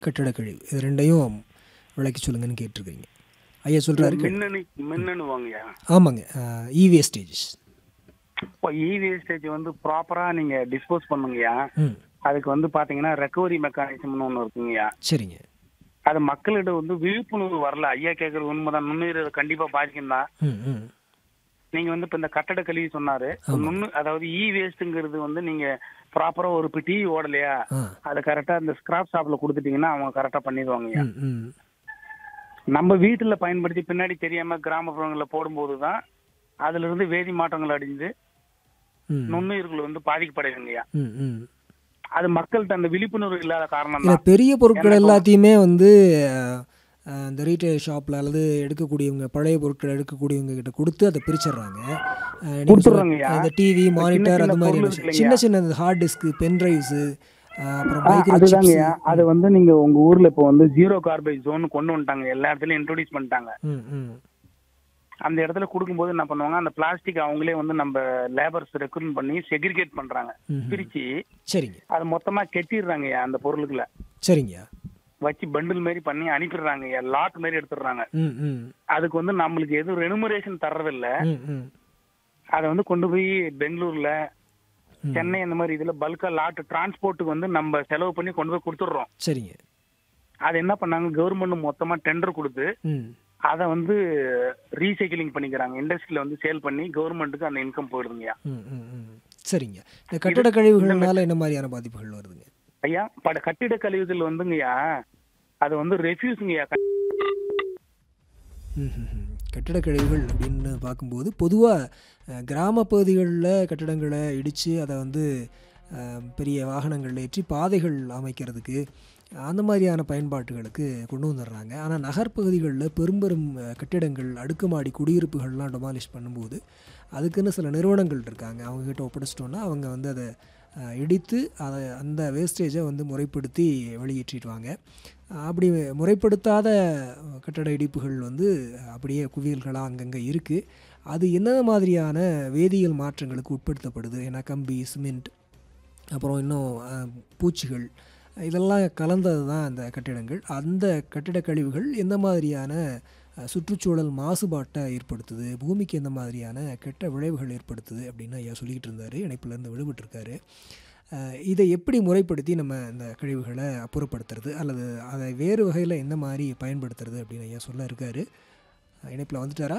கட்டட கழிவு இது ரெண்டையும் விளக்கி சொல்லுங்கன்னு கேட்டிருக்கீங்க ஐயா சொல்கிறாரு மின்னணு மின்னணு வாங்கய்யா ஆமாங்க இ வேஸ்டேஜஸ் இப்போ இ வேஸ்டேஜ் வந்து ப்ராப்பரா நீங்க டிஸ்போஸ் பண்ணுங்கய்யா ம் அதுக்கு வந்து பாத்தீங்கன்னா ரெக்கவரி மெக்கானிசம்னு ஒன்று இருக்குங்கய்யா சரிங்க அது மக்களிடம் வந்து விழிப்புணர்வு வரல ஐயா கேட்கறது உண்மைதான் நுண்ணுயிரை கண்டிப்பா பாதிக்கும் தான் ம் ம் நீங்க வந்து இப்ப இந்த கட்டட கல்வி சொன்னாரு நுண்ணு அதாவது இ வேஸ்ட்ங்கிறது வந்து நீங்க ப்ராப்பரா ஒரு இப்போ டிவி ஓடலையா ஆ அதை கரெக்டா இந்த ஸ்கிராப் ஷாப்ல கொடுத்துட்டீங்கன்னா அவங்க கரெக்டா பண்ணிடுவாங்கய்யா ம் ம் நம்ம வீட்டுல பயன்படுத்தி பின்னாடி தெரியாம கிராமப்புறங்கள்ல போடும்போது தான் அதுல இருந்து வேதி மாற்றங்கள் அடைந்து ம் நுண்ணுயிர்கள் வந்து பாதிக்கப்படுதுங்கய்யா ம் ம் அது மக்கள்கிட்ட அந்த விழிப்புணர்வு இல்லாத காரணம் இல்லை தான் பெரிய பொருட்கள் எல்லாத்தையுமே வந்து அஹ், அஹ், இந்த ரீட்டைல் ஷாப்பில் அல்லது எடுக்கக்கூடியவங்க பழைய பொருட்கள் எடுக்கக்கூடியவங்க கிட்ட கொடுத்து அதை பிரிச்சிடுறாங்க அஹ், நீங்க சொல்ற- கொடுத்துடுறாங்கய்யா. இந்த டிவி மானிட்டர் சின்ன அது மாதிரி பொருள் விஷயம். இருக்கு சின்ன சின்ன ஹார்ட் டிஸ்க்கு பென் ட்ரைவ்ஸு அப்புறம் மைக்ரோ அதுதாங்கய்யா அது வந்து நீங்க உங்க ஊர்ல இப்போ வந்து ஜீரோ கார்பேஜ் ஜோன் கொண்டு வந்துட்டாங்க எல்லா இடத்துலயும் இன்ட்ரோடியூஸ் பண்ணிட்டாங்க ம் ம் அந்த இடத்துல கொடுக்கும்போது என்ன பண்ணுவாங்க அந்த பிளாஸ்டிக் அவங்களே வந்து நம்ம லேபர்ஸ் ரெக்ரூட் பண்ணி செக்ரிகேட் பண்றாங்க ம்ஹும். பிரிச்சு சரிங்க அதை மொத்தமா கெட்டிடுறாங்கய்யா அந்த பொருளுக்குள்ள சரிங்கய்யா வச்சு பண்டில் மாதிரி பண்ணி அனுப்பிடுறாங்க லாட் மாதிரி எடுத்துடுறாங்க ம் ம் அதுக்கு வந்து நம்மளுக்கு எதுவும் ரெனுமரேஷன் தர்றதில்ல ம் ம் அதை வந்து கொண்டு போய் பெங்களூர்ல சென்னை அந்த மாதிரி இதுல பல்கா லாட் டிரான்ஸ்போர்ட்டுக்கு வந்து நம்ம செலவு பண்ணி கொண்டு போய் கொடுத்துடுறோம் சரிங்க அது என்ன பண்ணாங்க கவர்மெண்ட் மொத்தமா டெண்டர் கொடுத்து ம் அதை வந்து ரீசைக்கிளிங் பண்ணிக்கிறாங்க இண்டஸ்ட்ரியில வந்து சேல் பண்ணி கவர்மெண்ட்டுக்கு அந்த இன்கம் போயிடுதுங்கய்யா ம் ம் ம் சரிங்க இந்த கட்டட கழிவுகள்னால என்ன மாதிரியான பாதிப்புகள் வருதுங்க ஐயா பட கட்டிட கழிவுகள் வந்துங்கய்யா அது வந்து ரெஃப்யூஸுங்கய்யா ம்ஹும்ஹும். கட்டடக் கழிவுகள் அப்படின்னு பார்க்கும்போது பொதுவாக கிராம பகுதிகளில் கட்டடங்களை இடித்து அதை வந்து அஹ், பெரிய வாகனங்கள் ஏற்றி பாதைகள் அமைக்கிறதுக்கு அந்த மாதிரியான பயன்பாட்டுகளுக்கு கொண்டு வந்துடுறாங்க ஆனால் நகர்ப்பகுதிகளில் பெரும்பெரும் அஹ், கட்டிடங்கள் அடுக்குமாடி குடியிருப்புகள்லாம் டெமாலிஷ் பண்ணும்போது அதுக்குன்னு சில நிறுவனங்கள் இருக்காங்க அவங்கக்கிட்ட ஒப்படைச்சிட்டோன்னா அவங்க வந்து அதை அஹ், இடித்து அதை அந்த வேஸ்டேஜை வந்து முறைப்படுத்தி வெளியேற்றிடுவாங்க அப்படி முறைப்படுத்தாத கட்டட இடிப்புகள் வந்து அப்படியே குவியல்களாக அங்கங்கே இருக்குது அது என்ன மாதிரியான வேதியியல் மாற்றங்களுக்கு உட்படுத்தப்படுது ஏன்னா கம்பி சிமெண்ட் அப்புறம் இன்னும் அஹ், பூச்சிகள் இதெல்லாம் கலந்தது தான் அந்த கட்டிடங்கள் அந்த கட்டிடக் கழிவுகள் எந்த மாதிரியான அஹ், சுற்றுச்சூழல் மாசுபாட்டை ஏற்படுத்துது பூமிக்கு எந்த மாதிரியான கெட்ட விளைவுகள் ஏற்படுத்துது அப்படின்னு ஐயா சொல்லிக்கிட்டு இருந்தார் இணைப்பிலேருந்து விடுபட்டிருக்காரு அஹ், இதை எப்படி முறைப்படுத்தி நம்ம இந்த கழிவுகளை அப்புறப்படுத்துறது அல்லது அதை வேறு வகையில் எந்த மாதிரி பயன்படுத்துறது அப்படின்னு ஐயா சொல்ல இருக்காரு இணைப்பில் வந்துட்டாரா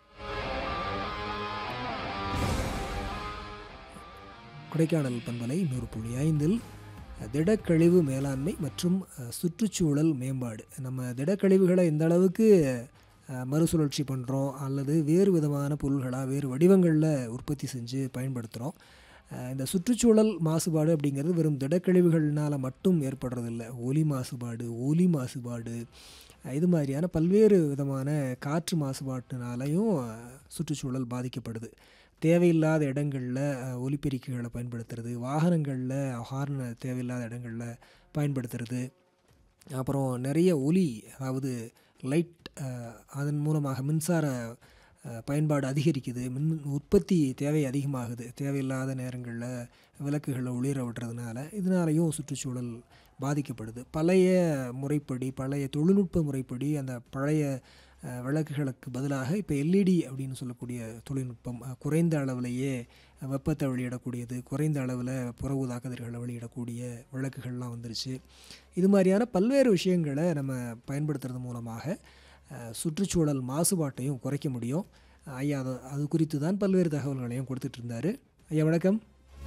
கொடைக்கானல் பண்பலை நூறு புள்ளி ஐந்தில் திடக்கழிவு மேலாண்மை மற்றும் அஹ், சுற்றுச்சூழல் மேம்பாடு நம்ம திடக்கழிவுகளை எந்த அளவுக்கு அஹ், மறுசுழற்சி பண்ணுறோம் அல்லது வேறு விதமான பொருள்களாக வேறு வடிவங்களில் உற்பத்தி செஞ்சு பயன்படுத்துகிறோம் இந்த சுற்றுச்சூழல் மாசுபாடு அப்படிங்கிறது வெறும் திடக்கழிவுகள்னால் மட்டும் ஏற்படுறதில்ல ஒலி மாசுபாடு ஒலி மாசுபாடு அஹ், இது மாதிரியான பல்வேறு விதமான காற்று மாசுபாட்டினாலையும் அஹ், சுற்றுச்சூழல் பாதிக்கப்படுது தேவையில்லாத இடங்களில் ஒலிபெருக்கிகளை பயன்படுத்துறது வாகனங்களில் ஹார்ன் தேவையில்லாத இடங்களில் பயன்படுத்துறது அப்புறம் நிறைய ஒலி அதாவது லைட் அதன் மூலமாக மின்சார அஹ், பயன்பாடு அதிகரிக்குது மின் உற்பத்தி தேவை அதிகமாகுது தேவையில்லாத நேரங்களில் விளக்குகளை ஒளிர விடுறதுனால இதனாலையும் சுற்றுச்சூழல் பாதிக்கப்படுது பழைய முறைப்படி பழைய தொழில்நுட்ப முறைப்படி அந்த பழைய அஹ், விளக்குகளுக்கு பதிலாக இப்போ எல்இடி அப்படின்னு சொல்லக்கூடிய தொழில்நுட்பம் அஹ், குறைந்த அளவிலேயே வெப்பத்தை வெளியிடக்கூடியது குறைந்த அளவில் புற ஊதா கதிர்களை வெளியிடக்கூடிய விளக்குகள்லாம் வந்துருச்சு இது மாதிரியான பல்வேறு விஷயங்களை நம்ம பயன்படுத்துறது மூலமாக அஹ், சுற்றுச்சூழல் மாசுபாட்டையும் குறைக்க முடியும் ஐயா அது அது குறித்து தான் பல்வேறு தகவல்களையும் கொடுத்துட்டு இருந்தாரு ஐயா வணக்கம்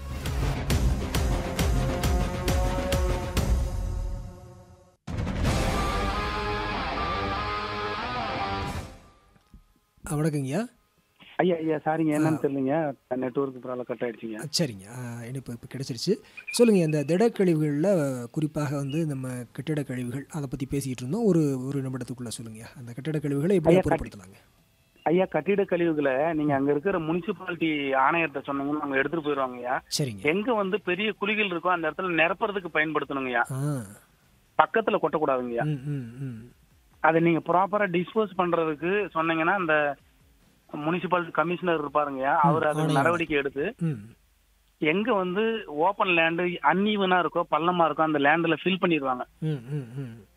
அஹ், வணக்கங்கய்யா ஐயா ஐயா சாரிங்க என்னன்னு தெரியலங்க நெட்ஒர்க் ப்ராப்ளம் கட் ஆயிடுச்சுங்க சரிங்க அஹ், இணைப்பு இப்போ கிடைச்சிருச்சு சொல்லுங்கள் இந்த திடக்கழிவுகளில் குறிப்பாக வந்து நம்ம கட்டிட கழிவுகள் அதை பற்றி பேசிக்கிட்டு இருந்தோம் ஒரு ஒரு நிமிடத்துக்குள்ளே சொல்லுங்கள் அந்த கட்டிட கழிவுகளை எப்படி ஐயா, அப்புறப்படுத்தலாங்க ஐயா கட்டிட கழிவுகளை நீங்க அங்க இருக்கிற முனிசிபாலிட்டி ஆணையர்கிட்ட சொன்னீங்கன்னா அவங்க எடுத்துட்டு போயிருவாங்க ஐயா சரிங்க எங்க வந்து பெரிய குழிகள் இருக்கோ அந்த இடத்துல நிரப்புறதுக்கு பயன்படுத்தணுங்கய்யா ஆ பக்கத்துல கொட்டக்கூடாதுங்கய்யா ம் ம் ம் அதை நீங்க ப்ராப்பரா டிஸ்போஸ் பண்றதுக்கு சொன்னீங்கன்னா அந்த முனிசிபாலிட்டி கமிஷனர் இருப்பாருங்கய்யா அவர் அதுக்கு ஆணையம். நடவடிக்கை எடுத்து ம் எங்க வந்து ஓப்பன் லேண்டு அன்ஈவனா இருக்கோ பள்ளமா இருக்கோ அந்த லேண்ட்ல ஃபில் பண்ணிடுவாங்க ம் ம் ம்